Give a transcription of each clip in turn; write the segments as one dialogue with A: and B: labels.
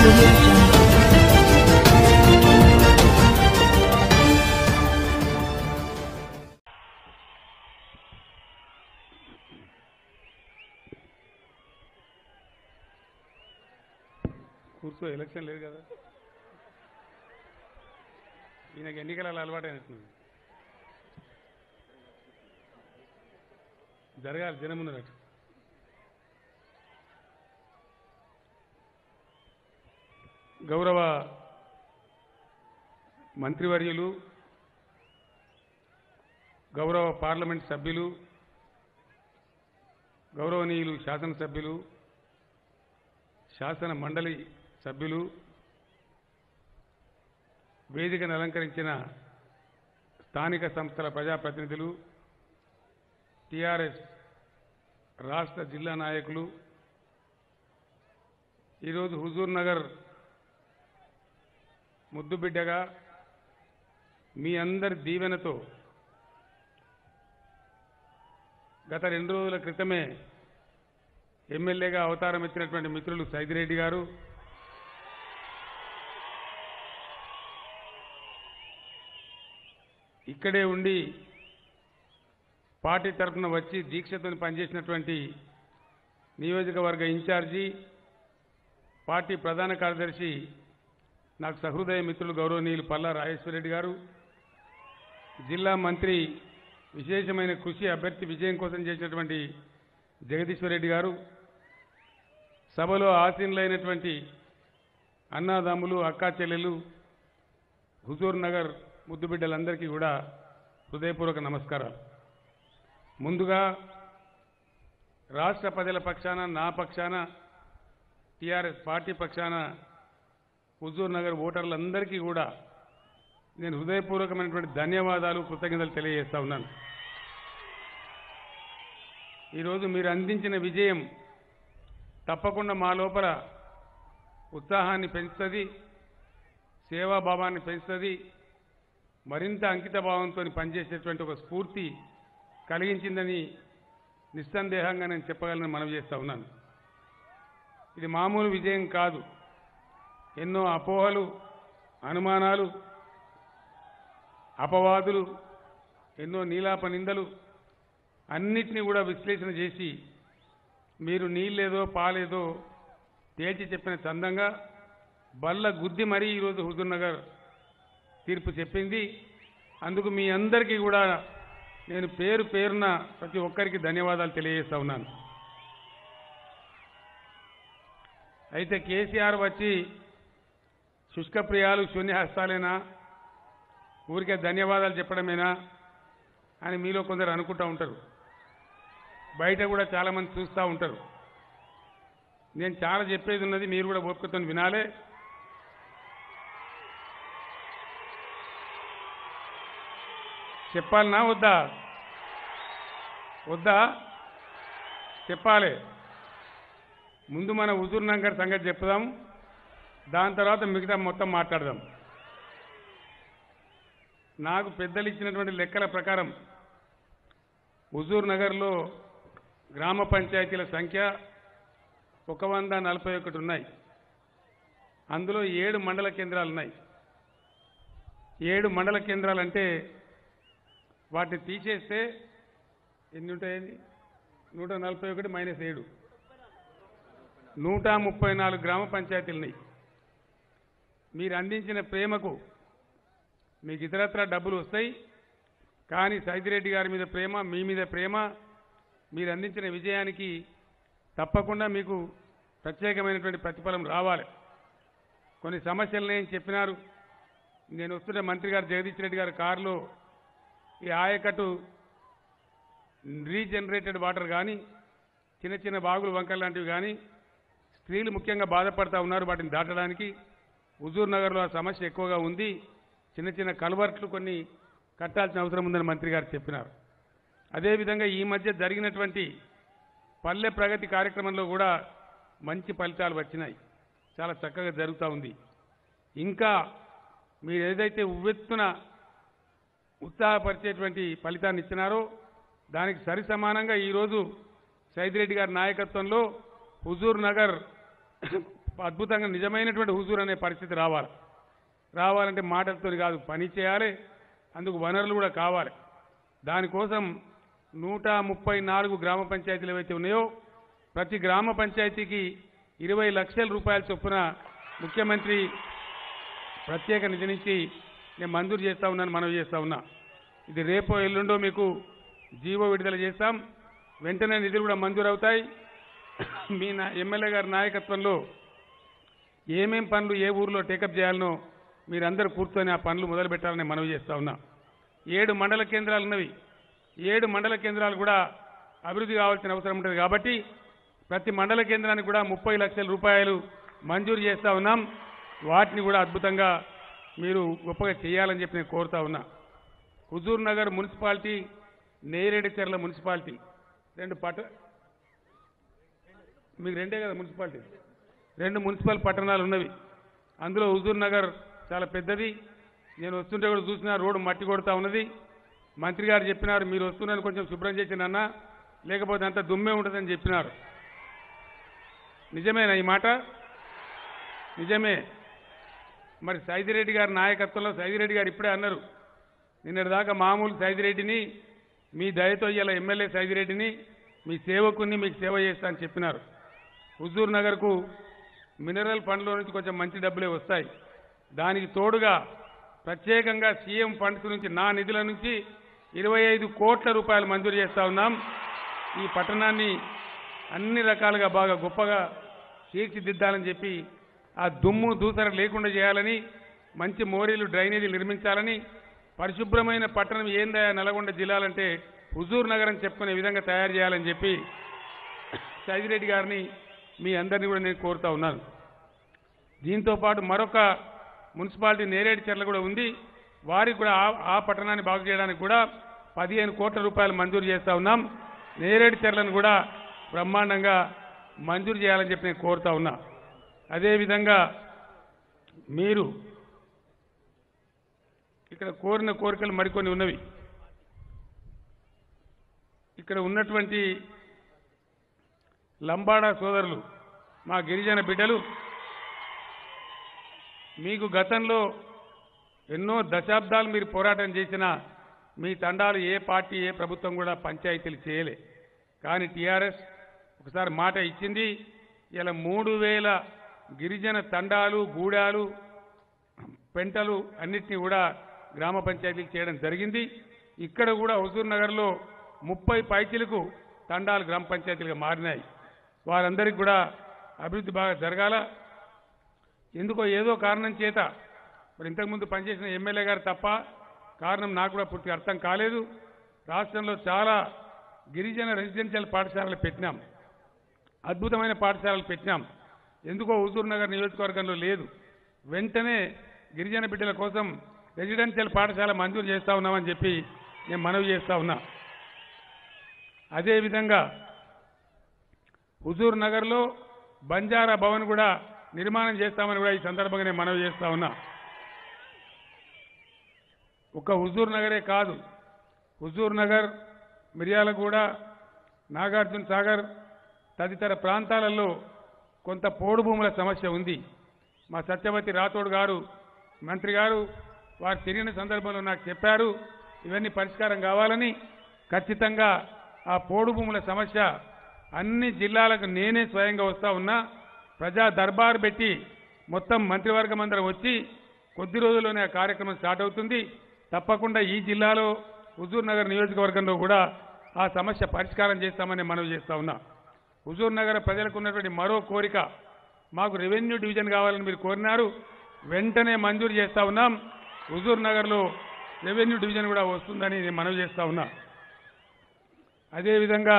A: audio jungle.
B: కూర్చో election లేదు కదా ఈయనకి ఎన్నికల అలవాటైనట్టుంది జరగాలి జనమున్నట్టు గౌరవ మంత్రివర్యులు గౌరవ పార్లమెంట్ సభ్యులు గౌరవనీయులు శాసనసభ్యులు శాసన మండలి సభ్యులు వేదికను అలంకరించిన స్థానిక సంస్థల ప్రజాప్రతినిధులు టిఆర్ఎస్ రాష్ట్ర జిల్లా నాయకులు ఈరోజు హుజూర్ నగర్ ముద్దుబిడ్డగా మీ అందరి దీవెనతో గత రెండు రోజుల క్రితమే ఎమ్మెల్యేగా అవతారం ఎత్తినటువంటి మిత్రులు సైదిరెడ్డి గారు ఇక్కడే ఉండి పార్టీ తరఫున వచ్చి దీక్షతో పనిచేసినటువంటి నియోజకవర్గ ఇన్ఛార్జి పార్టీ ప్రధాన కార్యదర్శి నాకు సహృదయ మిత్రులు గౌరవనీయులు పల్లా రాజేశ్వరరెడ్డి గారు జిల్లా మంత్రి విశేషమైన కృషి అభ్యర్థి విజయం కోసం చేసినటువంటి జగదీశ్వర్ రెడ్డి గారు సభలో ఆసీనులైనటువంటి అన్నాదమ్ములు అక్కా చెల్లెలు హుజూర్ నగర్ ముద్దుబిడ్డలందరికీ కూడా హృదయపూర్వక నమస్కారాలు ముందుగా రాష్ట్ర ప్రజల పక్షాన నా పక్షాన టీఆర్ఎస్ పార్టీ పక్షాన హుజూర్ నగర్ ఓటర్లందరికీ కూడా నేను హృదయపూర్వకమైనటువంటి ధన్యవాదాలు కృతజ్ఞతలు తెలియజేస్తా ఉన్నాను ఈరోజు మీరు అందించిన విజయం తప్పకుండా మా లోపల ఉత్సాహాన్ని పెంచుతుంది సేవాభావాన్ని పెంచుతుంది మరింత అంకిత భావంతో పనిచేసేటువంటి ఒక స్ఫూర్తి కలిగించిందని నిస్సందేహంగా నేను చెప్పగలను మనవి చేస్తా ఉన్నాను ఇది మామూలు విజయం కాదు ఎన్నో అపోహలు అనుమానాలు అపవాదులు ఎన్నో నీలాప నిందలు అన్నిటినీ కూడా విశ్లేషణ చేసి మీరు నీళ్ళేదో పాలేదో తేల్చి చెప్పిన చందంగా బల్ల గుద్ది మరీ ఈరోజు హుజూర్నగర్ తీర్పు చెప్పింది అందుకు మీ అందరికీ కూడా నేను పేరు పేరున ప్రతి ఒక్కరికి ధన్యవాదాలు తెలియజేస్తా ఉన్నాను అయితే కేసీఆర్ వచ్చి శుష్కప్రియాలు శూన్యహస్తాలేనా ఊరికే ధన్యవాదాలు చెప్పడమేనా అని మీలో కొందరు అనుకుంటూ ఉంటారు బయట కూడా చాలామంది చూస్తూ ఉంటారు నేను చాలా చెప్పేది ఉన్నది మీరు కూడా ఓపికతో వినాలే చెప్పాలనా వద్దా వద్దా చెప్పాలి ముందు మన హుజూర్ నగర్ సంగతి చెప్పుదాం దాని తర్వాత మిగతా మొత్తం మాట్లాడదాం నాకు పెద్దలు ఇచ్చినటువంటి లెక్కల ప్రకారం హుజూర్ నగర్లో గ్రామ పంచాయతీల సంఖ్య ఒక వంద నలభై ఒకటి ఉన్నాయి అందులో ఏడు మండల కేంద్రాలు ఉన్నాయి ఏడు మండల కేంద్రాలు అంటే వాటిని తీసేస్తే ఎన్ని ఉంటాయి నూట నలభై ఒకటి మైనస్ ఏడు నూట ముప్పై నాలుగు గ్రామ పంచాయతీలు ఉన్నాయి మీరు అందించిన ప్రేమకు మీకు ఇతరత్ర డబ్బులు వస్తాయి కానీ సైదిరెడ్డి గారి మీద ప్రేమ మీ మీద ప్రేమ మీరు అందించిన విజయానికి తప్పకుండా మీకు ప్రత్యేకమైనటువంటి ప్రతిఫలం రావాలి కొన్ని సమస్యలు నేను చెప్పినారు నేను వస్తుంటే మంత్రి గారు జగదీష్ రెడ్డి గారి కారులో ఈ ఆయకట్టు రీజనరేటెడ్ వాటర్ కానీ చిన్న చిన్న బాగులు వంకలు లాంటివి కానీ స్త్రీలు ముఖ్యంగా బాధపడతా ఉన్నారు వాటిని దాటడానికి హుజూర్ నగర్లో ఆ సమస్య ఎక్కువగా ఉంది చిన్న చిన్న కల్వర్ట్లు కొన్ని కట్టాల్సిన అవసరం ఉందని మంత్రి గారు చెప్పినారు అదేవిధంగా ఈ మధ్య జరిగినటువంటి పల్లె ప్రగతి కార్యక్రమంలో కూడా మంచి ఫలితాలు వచ్చినాయి చాలా చక్కగా జరుగుతూ ఉంది ఇంకా మీరు ఏదైతే ఉవ్వెత్తున ఉత్సాహపరిచేటువంటి ఫలితాన్ని ఇచ్చినారో దానికి సరి సమానంగా ఈరోజు సైదిరెడ్డి గారి నాయకత్వంలో హుజూర్ నగర్ అద్భుతంగా నిజమైనటువంటి హుజూర్ అనే పరిస్థితి రావాలి రావాలంటే మాటలతో కాదు పని చేయాలి అందుకు వనరులు కూడా కావాలి దానికోసం నూట ముప్పై నాలుగు గ్రామ పంచాయతీలు ఏవైతే ఉన్నాయో ప్రతి గ్రామ పంచాయతీకి ఇరవై లక్షల రూపాయల చొప్పున ముఖ్యమంత్రి ప్రత్యేక నిధి నుంచి నేను మంజూరు చేస్తా ఉన్నాను మనవి చేస్తా ఉన్నా ఇది రేపో ఎల్లుండో మీకు జీవో విడుదల చేస్తాం వెంటనే నిధులు కూడా మంజూరు అవుతాయి మీ నా ఎమ్మెల్యే గారి నాయకత్వంలో ఏమేం పనులు ఏ ఊర్లో టేకప్ చేయాలనో మీరందరూ కూర్చొని ఆ పనులు మొదలు పెట్టాలని మనవి చేస్తా ఉన్నా ఏడు మండల కేంద్రాలు ఉన్నవి ఏడు మండల కేంద్రాలు కూడా అభివృద్ధి కావాల్సిన అవసరం ఉంటుంది కాబట్టి ప్రతి మండల కేంద్రానికి కూడా ముప్పై లక్షల రూపాయలు మంజూరు చేస్తా ఉన్నాం వాటిని కూడా అద్భుతంగా మీరు గొప్పగా చేయాలని చెప్పి నేను కోరుతా ఉన్నా హుజూర్ నగర్ మున్సిపాలిటీ నేరేడుచెర్ల మున్సిపాలిటీ రెండు పట్ట మీకు రెండే కదా మున్సిపాలిటీ రెండు మున్సిపల్ పట్టణాలు ఉన్నవి అందులో హుజూర్ నగర్ చాలా పెద్దది నేను వస్తుంటే కూడా చూసిన రోడ్డు మట్టి కొడతా ఉన్నది మంత్రి గారు చెప్పినారు మీరు వస్తున్నారని కొంచెం శుభ్రం చేసినన్నా లేకపోతే అంత దుమ్మే ఉంటుందని చెప్పినారు నిజమేనా ఈ మాట నిజమే మరి సైదిరెడ్డి గారి నాయకత్వంలో సైదిరెడ్డి గారు ఇప్పుడే అన్నారు నిన్నటిదాకా మామూలు సైదిరెడ్డిని మీ దయతో ఇలా ఎమ్మెల్యే సైదిరెడ్డిని మీ సేవకుని మీకు సేవ చేస్తా అని చెప్పినారు హుజూర్ నగర్కు మినరల్ ఫండ్లో నుంచి కొంచెం మంచి డబ్బులే వస్తాయి దానికి తోడుగా ప్రత్యేకంగా సీఎం ఫండ్స్ నుంచి నా నిధుల నుంచి ఇరవై ఐదు కోట్ల రూపాయలు మంజూరు చేస్తా ఉన్నాం ఈ పట్టణాన్ని అన్ని రకాలుగా బాగా గొప్పగా తీర్చిదిద్దాలని చెప్పి ఆ దుమ్ము దూసర లేకుండా చేయాలని మంచి మోరీలు డ్రైనేజీలు నిర్మించాలని పరిశుభ్రమైన పట్టణం ఏందా నల్గొండ జిల్లాలంటే హుజూర్ నగరం చెప్పుకునే విధంగా తయారు చేయాలని చెప్పి సైదిరెడ్డి గారిని మీ అందరినీ కూడా నేను కోరుతా ఉన్నాను దీంతో పాటు మరొక మున్సిపాలిటీ నేరేడు చెర్ల కూడా ఉంది వారికి కూడా ఆ- ఆ పట్టణాన్ని బాగు చేయడానికి కూడా పదిహేను కోట్ల రూపాయలు మంజూరు చేస్తా ఉన్నాం నేరేడు చెర్లను కూడా బ్రహ్మాండంగా మంజూరు చేయాలని చెప్పి నేను కోరుతా ఉన్నా అదేవిధంగా మీరు ఇక్కడ కోరిన కోరికలు మరికొన్ని ఉన్నవి ఇక్కడ ఉన్నటువంటి లంబాడా సోదరులు మా గిరిజన బిడ్డలు మీకు గతంలో ఎన్నో దశాబ్దాలు మీరు పోరాటం చేసిన మీ తండాలు ఏ పార్టీ ఏ ప్రభుత్వం కూడా పంచాయతీలు చేయలే కానీ టీఆర్ఎస్ ఒకసారి మాట ఇచ్చింది ఇలా మూడు వేల గిరిజన తండాలు గూడాలు పెంటలు అన్నిటినీ కూడా గ్రామ పంచాయతీలు చేయడం జరిగింది ఇక్కడ కూడా హుజూర్ నగర్లో ముప్పై పైచీలకు తండాలు గ్రామ పంచాయతీలుగా మారినాయి వారందరికీ కూడా అభివృద్ధి బాగా జరగాల ఎందుకో ఏదో కారణం చేత మరి ఇంతకుముందు పనిచేసిన ఎమ్మెల్యే గారు తప్ప కారణం నాకు కూడా పూర్తిగా అర్థం కాలేదు రాష్ట్రంలో చాలా గిరిజన రెసిడెన్షియల్ పాఠశాలలు పెట్టినాం అద్భుతమైన పాఠశాలలు పెట్టినాం ఎందుకో హుజూర్ నగర్ నియోజకవర్గంలో లేదు వెంటనే గిరిజన బిడ్డల కోసం రెసిడెన్షియల్ పాఠశాల మంజూరు చేస్తా ఉన్నామని చెప్పి నేను మనవి చేస్తా ఉన్నా అదేవిధంగా హుజూర్ నగర్లో బంజారా భవన్ కూడా నిర్మాణం చేస్తామని కూడా ఈ సందర్భంగా నేను మనవి చేస్తా ఉన్నా ఒక హుజూర్ నగరే కాదు హుజూర్ నగర్ మిర్యాలగూడ నాగార్జున సాగర్ తదితర ప్రాంతాలలో కొంత పోడు భూముల సమస్య ఉంది మా సత్యవతి రాథోడ్ గారు మంత్రి గారు వారు తిరిగిన సందర్భంలో నాకు చెప్పారు ఇవన్నీ పరిష్కారం కావాలని ఖచ్చితంగా ఆ పోడు భూముల సమస్య అన్ని జిల్లాలకు నేనే స్వయంగా వస్తా ఉన్నా ప్రజా దర్బార్ పెట్టి మొత్తం మంత్రివర్గం అందరం వచ్చి కొద్ది రోజుల్లోనే ఆ కార్యక్రమం స్టార్ట్ అవుతుంది తప్పకుండా ఈ జిల్లాలో హుజూర్ నగర్ నియోజకవర్గంలో కూడా ఆ సమస్య పరిష్కారం చేస్తామని మనవి చేస్తా ఉన్నా హుజూర్ నగర్ ప్రజలకు ఉన్నటువంటి మరో కోరిక మాకు రెవెన్యూ డివిజన్ కావాలని మీరు కోరినారు వెంటనే మంజూరు చేస్తా ఉన్నాం హుజూర్ నగర్లో రెవెన్యూ డివిజన్ కూడా వస్తుందని నేను మనవి చేస్తా ఉన్నా అదేవిధంగా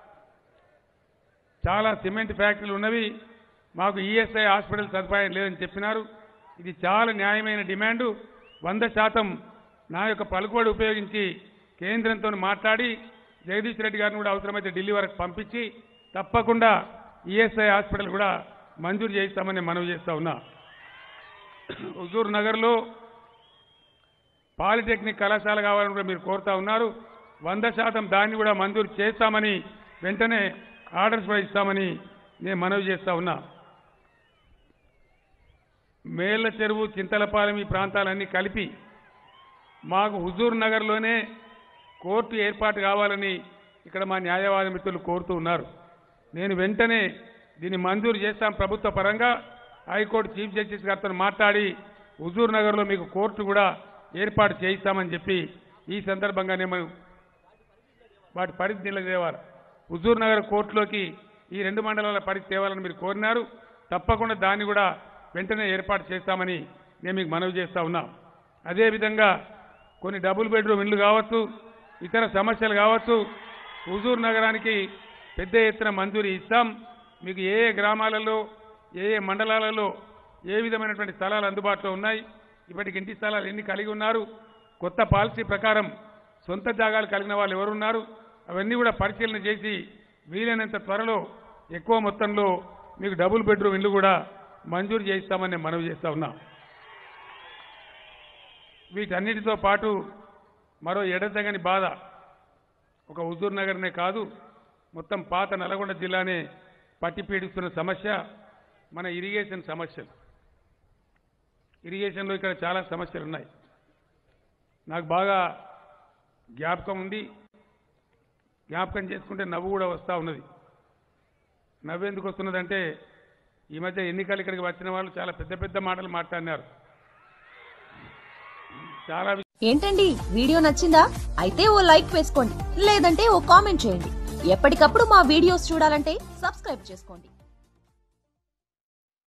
B: చాలా సిమెంట్ ఫ్యాక్టరీలు ఉన్నవి మాకు ఈఎస్ఐ హాస్పిటల్ సదుపాయం లేదని చెప్పినారు ఇది చాలా న్యాయమైన డిమాండు వంద శాతం నా యొక్క పలుకుబడి ఉపయోగించి కేంద్రంతో మాట్లాడి జగదీష్ రెడ్డి గారిని కూడా అవసరమైతే ఢిల్లీ వరకు పంపించి తప్పకుండా ఈఎస్ఐ హాస్పిటల్ కూడా మంజూరు చేయిస్తామని మనవి చేస్తా ఉన్నా హుజూర్ నగర్లో పాలిటెక్నిక్ కళాశాల కావాలని కూడా మీరు కోరుతా ఉన్నారు వంద శాతం దాన్ని కూడా మంజూరు చేస్తామని వెంటనే ఆర్డర్స్ కూడా ఇస్తామని నేను మనవి చేస్తా ఉన్నా మేళ్ల చెరువు చింతలపాలెం ఈ ప్రాంతాలన్నీ కలిపి మాకు హుజూర్ నగర్లోనే కోర్టు ఏర్పాటు కావాలని ఇక్కడ మా న్యాయవాద మిత్రులు కోరుతూ ఉన్నారు నేను వెంటనే దీన్ని మంజూరు చేస్తాం ప్రభుత్వ పరంగా హైకోర్టు చీఫ్ జస్టిస్ గారితో మాట్లాడి హుజూర్ నగర్లో మీకు కోర్టు కూడా ఏర్పాటు చేయిస్తామని చెప్పి ఈ సందర్భంగా నేను వాటి పరిధి నిలదేవాలి హుజూర్ నగర్ కోర్టులోకి ఈ రెండు మండలాల పరిధి తేవాలని మీరు కోరినారు తప్పకుండా దాన్ని కూడా వెంటనే ఏర్పాటు చేస్తామని నేను మీకు మనవి చేస్తా ఉన్నా అదేవిధంగా కొన్ని డబుల్ బెడ్రూమ్ ఇళ్ళు కావచ్చు ఇతర సమస్యలు కావచ్చు హుజూర్ నగరానికి పెద్ద ఎత్తున మంజూరీ ఇస్తాం మీకు ఏ ఏ గ్రామాలలో ఏ ఏ మండలాలలో ఏ విధమైనటువంటి స్థలాలు అందుబాటులో ఉన్నాయి ఇప్పటికి ఇంటి స్థలాలు ఎన్ని కలిగి ఉన్నారు కొత్త పాలసీ ప్రకారం సొంత జాగాలు కలిగిన వాళ్ళు ఎవరున్నారు అవన్నీ కూడా పరిశీలన చేసి వీలైనంత త్వరలో ఎక్కువ మొత్తంలో మీకు డబుల్ బెడ్రూమ్ ఇల్లు కూడా మంజూరు చేయిస్తామని నేను మనవి చేస్తా ఉన్నా వీటన్నిటితో పాటు మరో ఎడతగని బాధ ఒక హుజూర్ నగర్నే కాదు మొత్తం పాత నల్గొండ జిల్లానే పట్టి పీడిస్తున్న సమస్య మన ఇరిగేషన్ సమస్యలు ఇరిగేషన్లో ఇక్కడ చాలా సమస్యలు ఉన్నాయి నాకు బాగా జ్ఞాపకం ఉంది జ్ఞాపకం చేసుకుంటే నవ్వు కూడా వస్తూ ఉన్నది నవ్వు ఎందుకు వస్తున్నదంటే ఈ మధ్య ఎన్నికలు ఇక్కడికి వచ్చిన వాళ్ళు చాలా పెద్ద పెద్ద మాటలు మాట్లాడినారు చాలా
A: ఏంటండి వీడియో నచ్చిందా అయితే ఓ లైక్ వేసుకోండి లేదంటే ఓ కామెంట్ చేయండి ఎప్పటికప్పుడు మా వీడియోస్ చూడాలంటే సబ్స్క్రైబ్ చేసుకోండి